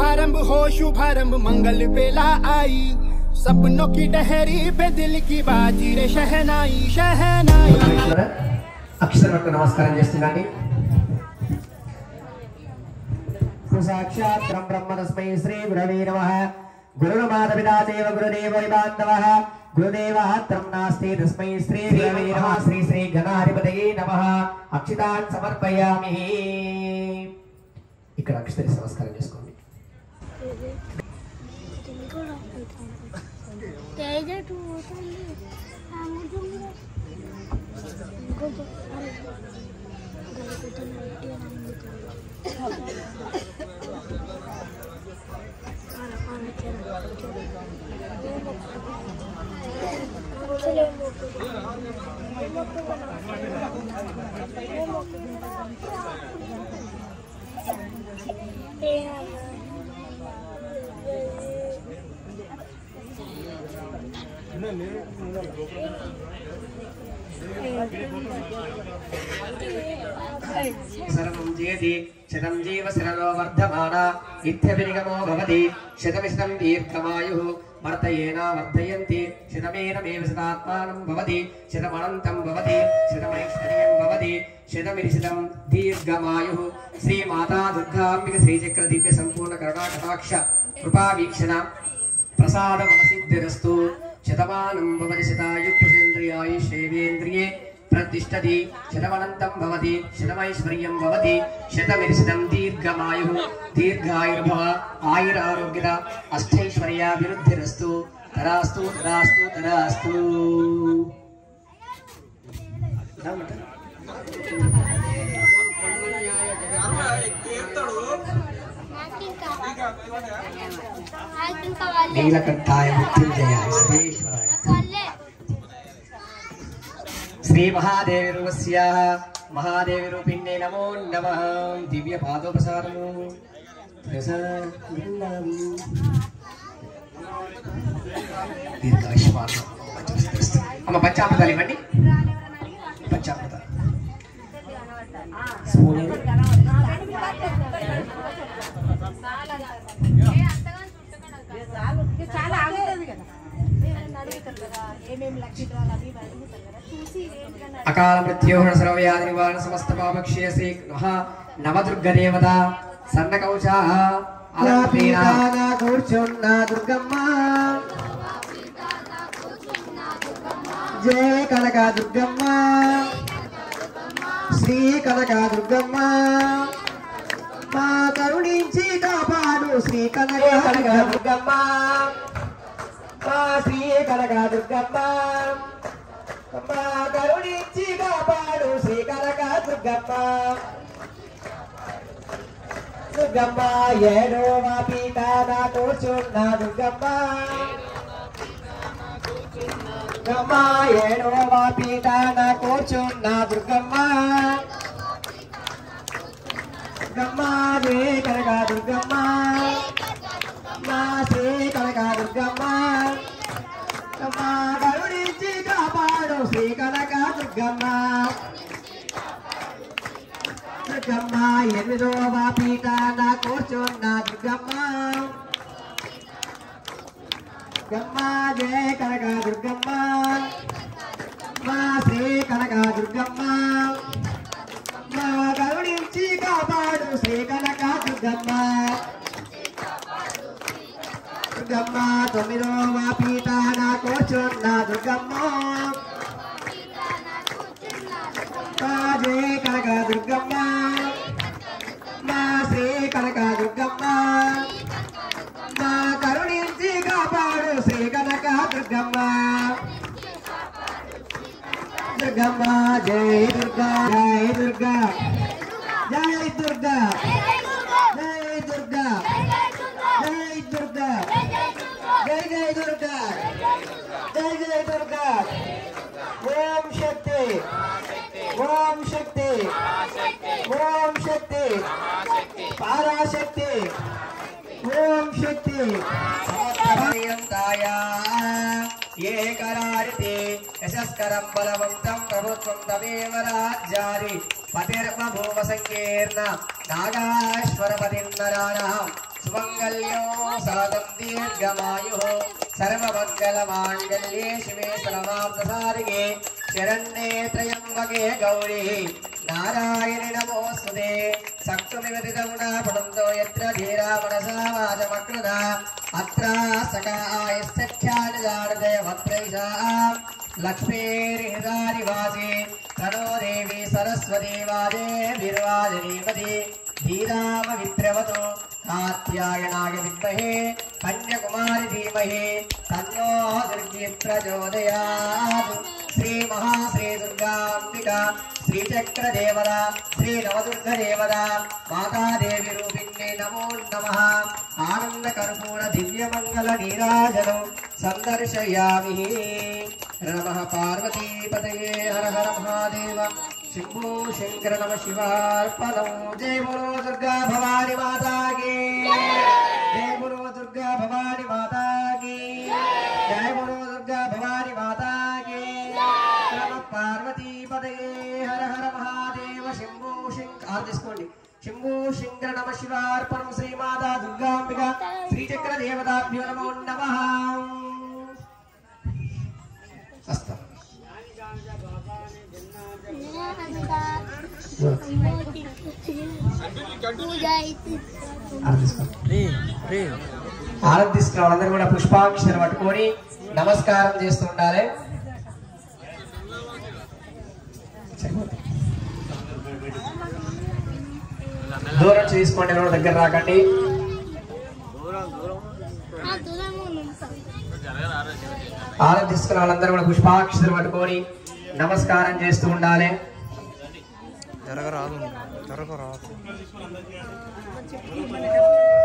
शुभारंभ हो शुभारंभ मंगल बेला आई सपनों की डहरी पे दिल की बाजी रे शहनाई शहनाई పరమేశ్వర అక్షరకు నమస్కారం చేస్తున్నాండి సాక్షాత్ బ్రహ్మ తస్మై శ్రీ గురవే నమ గురుమాతపితాదేవ గురుదేవ బాంధవ గురుదేవ త్రం నాస్తి తస్మై శ్రీ గురవే నమ శ్రీ శ్రీ గణాధిపతయే నమ అక్షితాన్ సమర్పయామి ఇక్కడ అక్షతరి నమస్కారం చేసుకోండి తేజ టూ పోతుంది కొంచెం అరే గలకుతున్న సర్వం జయతి శతం జీవ శరలో వర్ధమాన ఇత్యభినిగమో భవతి శతమిశతం దీర్ఘమాయు వర్తయేన వర్ధయంతి శతమేనమేవ శతాత్మానం భవతి శతమనంతం భవతి శతమైశ్వర్యం భవతి శతమిరిశతం దీర్ఘమాయు శ్రీ మాతా దుర్గాంబిక శ్రీచక్ర దివ్య సంపూర్ణ కరుణాకటాక్ష కృపా వీక్షణ ప్రసాదమనసిద్ధిరస్తు శతమానం భవతి శతాయుష్ేంద్రియాయుషేవేంద్రియే ప్రతిష్టతి శతమనంతం భవతి శతమైశ్వర్యం భవతి శతమిరిశతం దీర్ఘమాయు దీర్ఘాయుర్భవ ఆయురారోగ్యత అష్టైశ్వర్యాభివృద్ధిరస్తు తరాస్తు తరాస్తు తరాస్తు ఇంకా వాళ్ళే నీలకంఠాయ మృత్యుంజయాయ శ్రీశ్వరాయ వాళ్ళే శ్రీ మహాదేవి రూపస్య మహాదేవి రూపిణ్యే నమో నమ దివ్య పాదోపసారము ప్రసన్నం. దీర్ఘాయుష్మాన్ అమ్మ పంచామృతాలు ఇవ్వండి పంచామృతాలు స్పూన్ ఏది? చాలా ఆగుతుంది కదా అడుగుతారు కదా ఏమేమి లక్షణాలు అవి ఇవి అడుగుతారు కదా చూసి ఏంటన్నా అకాల మృత్యోహణ సర్వవ్యాధి నివారణ సమస్త పాపక్షయ శ్రీ మహా నవదుర్గ దేవత సన్న కౌచ కూర్చున్న దుర్గమ్మ జయ కనక దుర్గమ్మ శ్రీ కనక దుర్గమ్మ మా కరుణించి కాపాడు శ్రీ కనక కనక దుర్గమ్మ మా శ్రీ కనక దుర్గమ్మ అమ్మా కరుణించి కాపాడు శ్రీ కనక దుర్గమ్మ దుర్గమ్మ ఏడో మా పీట నా కూర్చున్న దుర్గమ్మ దుర్గమ్మ ఏడో మా పీట నా కూర్చున్న దుర్గమ్మ దుర్గమ్మ దే కనక దుర్గమ్మ మా శ్రీ కనక దుర్గమ్మ అమ్మ కరుణించి కాపాడు శ్రీ కనక దుర్గమ్మ దుర్గమ్మ ఎనిమిదో పీట నా కూర్చున్న దుర్గమ్మ దుర్గమ్మ జయ కనక దుర్గమ్మ మా శ్రీ కనక దుర్గమ్మ మా కరుణించి కాపాడు శ్రీ కనక దుర్గమ్మ దుర్గమ్మ తొమ్మిదవ పీట నా కూర్చున్న దుర్గమ్మ జయ కనక దుర్గమ్మ మా శ్రీ కనక దుర్గమ్మ మా కరుణించి కాపాడు శ్రీ కనక దుర్గమ్మ దుర్గమ్మ జయ దుర్గా జయ దుర్గా జయ దుర్గా జయ దుర్గా జై దుర్గా జై జై దుర్గా జై జై దుర్గా ఓం శక్తి ఓం శక్తి ఓం శక్తి పరాశక్తి ఓం శక్తి ఏకరారితే యశస్కరం బలవంతం ప్రభుత్వం తమేవ రాజ్యారి పతిర్మ భూమ సంకీర్ణ నాగాశ్వరపతిన్నరాణం సుమంగ మాంగళ్యం సాధం దీర్ఘమాయు సర్వమంగళమాంగళ్యే శివే సర్వార్థసారిగే శరణ్యే త్రయంబకే గౌరీ నారాయణి నమోస్తుతే సక్తుమివతిదమునా పడంతో యత్ర ధీరా మనసా వాచమకృత అత్ర సకా ఆయస్సఖ్యాని జానదయ భద్రైషా లక్ష్మీర్హిదారివాసి తనో దేవి సరస్వతి వాదే విర్వాజనీపతి ధీరామ విప్రవతు కాత్యాయనాయ విద్మహే కన్యకుమారి ధీమహి తన్నో దుర్గి ప్రచోదయాత్ శ్రీ మహాశ్రీ దుర్గాంబిక శ్రీచక్ర దేవత శ్రీ నవదుర్గ దేవత మాతాదేవి రూపిణ్యై నమో నమ ఆనంద కర్పూర దివ్యమంగళ నీరాజనం సందర్శయామి నమ పార్వతీపతయే హర హర మహాదేవ శంభో శంకర నమ శివార్పణం జయ బోలో దుర్గా భవాని మాతాకి జయ బోలో దుర్గా భవాని మాతాకి జయ బోలో దుర్గా భవాని మాతాకి నమ పార్వతీపతయే హర హర మహాదేవ శంభో శంకర ఆరు తీసుకోండి శంభో శంకర నమ శివార్పణం శ్రీమాతా దుర్గాంబిక శ్రీచక్ర దేవతాభ్యో నమో నమః హస్తం పూజ అయితే ఆనంద్ తీసుకున్న వాళ్ళందరూ కూడా పుష్పాక్షరం పట్టుకొని నమస్కారం చేస్తూ ఉండాలి దూరం నుంచి తీసుకోండి ఎవరు దగ్గర రాకండి ఆ దూరంగా ఉన్నాం ఆనంద్ తీసుకున్న వాళ్ళందరూ కూడా పుష్పాక్షరం పట్టుకొని నమస్కారం చేస్తూ ఉండాలి జరగరాదు జరగరాదు చెప్పి